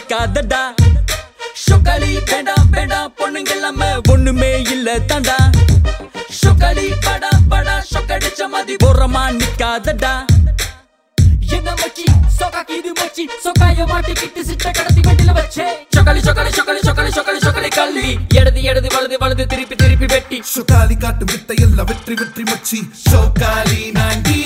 நிக்காதடா ஷொக்காலி வேண்டாம் வேண்டாம் பொண்ணுங்க எல்லாம ஒண்ணுமே இல்ல தாண்டா ஷொக்காலி படா படா ஷொக்கடிச்ச மாதிரி ஓரமா நிக்காதடா என்ன மச்சி சொக்காக்கி இது மச்சி சொக்காய மாட்டிக்கிட்டு சிட்ட கடத்தி வெட்டில வச்சே சொக்காலி சொக்காலி சொக்காலி சொக்காலி சொக்காலி சொக்காலி கல்வி இடது இடது வலது வலது திருப்பி திருப்பி வெட்டி சுகாலி காட்டு வித்தையல்ல வெற்றி வெற்றி மச்சி சோகாலி நாண்டி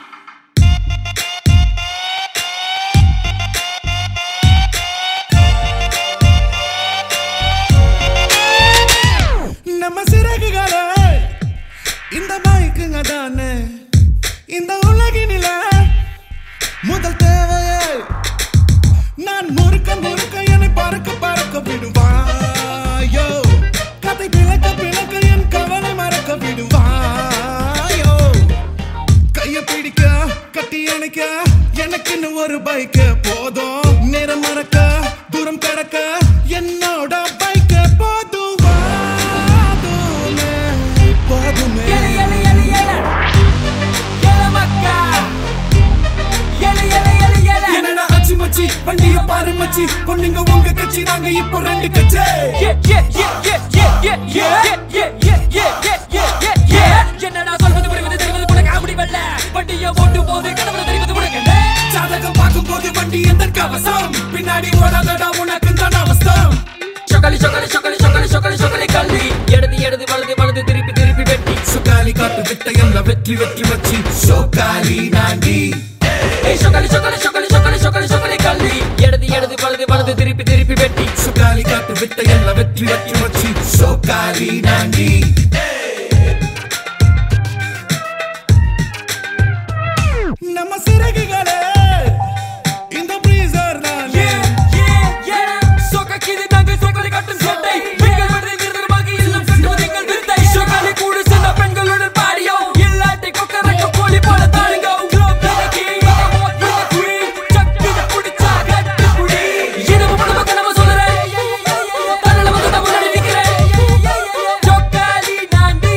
நம்ம சிறகுகளே இந்த பைக்குங்க தானே இந்த உலகினில முதல் தேவையே நான் முறுக்க முறுக்க என்னை பறக்க பறக்க விடுவாயோ கதை பிளக்க பிளக்க என் கவலை மறக்க விடுவாயோ கைய பிடிக்க கட்டி அணைக்க எனக்குன்னு ஒரு பைக் போதும் நேரம் மறக்க தூரம் கடக்க என்னோட பைக் போதும் வாதுமே, போதுமே எலி எலி எலி எல எல மக்கா எலி எலி எலி எல என்னடா அச்சி மச்சி வண்டிய பாரு மச்சி பொண்ணுங்க உங்க கட்சி நாங்க இப்போ ரெண்டு கட்சி Yeah, yeah, yeah, yeah, yeah, yeah, yeah, yeah, yeah, yeah, yeah, yeah, yeah, yeah. என்னடா சொல்வது புரிவது தெரிவது உனக்கு அப்படி வெல்ல வண்டிய ஓட்டும் போது கடவுள் தெரிவது உனக்கு என்ன? ஜாதகம் பார்க்கும் போது வண்டி எந்த கவசம் பின்னாடி ஓடாதடா உனக்கு தான் அவஸ்தம் சொக்கலி சொக்கலி சொக்கலி சொக்கலி சொக்கலி சொக்கலி கல்வி இடது இடது வலது வலது திருப்பி திருப்பி வெட்டி சுகாலி காட்டு வித்தையல்ல வெற்றி வெற்றி மச்சி சோகாலி நாண்டி ஏய் சொக்கலி சொக்கலி சொக்கலி சொக்கலி சொக்கலி சொக்கலி கல்வி இடது இடது வலது வலது திருப்பி திருப்பி வெட்டி சுகாலி காட்டு வித்தையல்ல வெற்றி வெற்றி மச்சி சோகாலி நாண்டி நம்ம சிறகுகளே இந்த பிரீசர் தான் Yeah, yeah, yeah. சொக்கக்கிது நாங்கள் சொக்கலி கட்டும் சட்டை. பெண்கள் விடுதலை நிரந்தரமாக இல்லம் கட்டுவது எங்கள் வித்தை. சொக்கலி கூடு சென்ற பெண்களுடன் பாடியோ. இல்லாட்டி கொக்கரக்க கோழி போல தாழுங்கோ. Globe the king, the hot, the queen. சக்கித புடிச்சா கட்டு புடி. இரவு முழுக்க கனவு சொல்லுறேன். தன்னல வந்து நான் முன்னாடி நிக்கிறேன். சொக்காலி நாண்டி.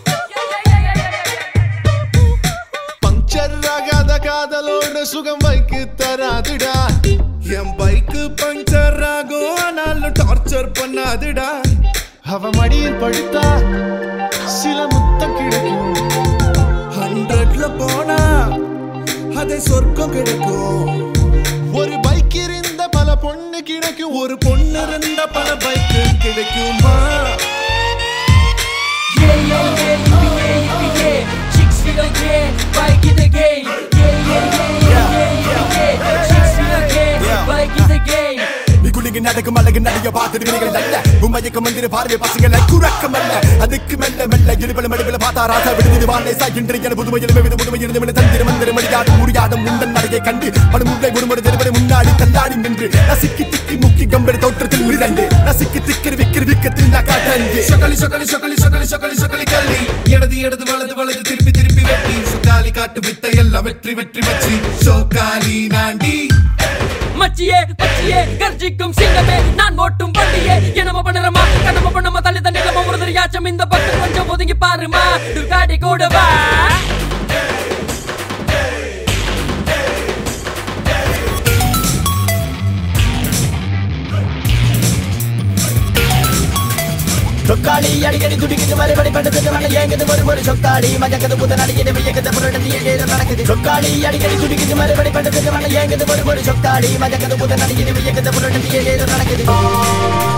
பஞ்சர் ஆகாத காதலோட சுகம் வைக்கு தராதுடா என் பைக்கு பஞ்சர் ஆகும் ஆனாலும் டார்ச்சர் பண்ணாதுடா அவ மடியில் படுத்தா சில முத்தம் கிடைக்கும் ஹண்ட்ரட்ல போனா அதை சொர்க்கம் கிடைக்கும் ஒரு பைக் இருந்த பல பொண்ணு கிடைக்கும் ஒரு பொண்ணு இருந்த பல பைக்கு கிடைக்குமா Yeah, yeah, yeah, yippee, yeah, yippee, yeah. Chicks feel okay, bike in the game. Yeah, yeah, yeah, yeah, yeah, yippee, yeah. Chicks feel okay, bike in the game. மிகுலிங்க நடக்கும் அழகு நடைய பார்த்துட்டு வினைகள் அல்ல உண்மையக்க மந்திர பார்வை பசங்களை குறக்கம் அல்ல அதுக்கு மெல்ல மெல்ல இடுபல மடுபல பார்த்தா ராசா விடுதி வானேசா இன்று என புதுமை எழுமை விது புதுமை இருந்து தந்திர மந்திர மடியாடும் முடியாடும் முந்தன் நடையை கண்டு படு முட்டை குடும்பம் திருப்படி முன்னாடி தள்ளாடி நின்று நசிக்கி திக்கி முக்கி கம்பெனி தோற்றத்தில் உயிரண்டு நசிக்கி திக்கிரி விக்கிரி விக்கத்தில் நான் காட்டந்து சொக்கலி சொக்கலி சொக்கலி சொக்கலி சொக்கலி சொக்கலி கல்வி இடது இடது வலது வலது திருப்பி திருப்பி வெட்டி சுக்காலி காட்டு வித்தை எல்லாம் வெற்றி வெற்றி வச்சு சோக்காலி நாண்டி மச்சியே மச்சியே கர்ஜிக்கும் சிங்கமே நான் ஓட்டும் வண்டியே என்னமோ பண்ணுறமா கண்ணம பண்ணமா தள்ளி தண்ணி ஒரு தெரியாச்சம் இந்த பக்கம் கொஞ்சம் ஒதுங்கி பாருமா துக்காடி கூட வா சொக்காளி அடிக்கடி துடிக்குது மறுபடி படுத்துட்டு மன ஏங்குது ஒரு ஒரு சொக்காளி மஜக்கது புத்த நடிக்குது வியக்குது புரட்டது ஏழு நடக்குது சொக்காளி அடிக்கடி துடிக்குது மறுபடி படுத்துட்டு மன ஏங்குது ஒரு ஒரு சொக்காளி மஜக்கது புத்த நடிக்குது வியக்குது புரட்டது ஏழு நடக்குது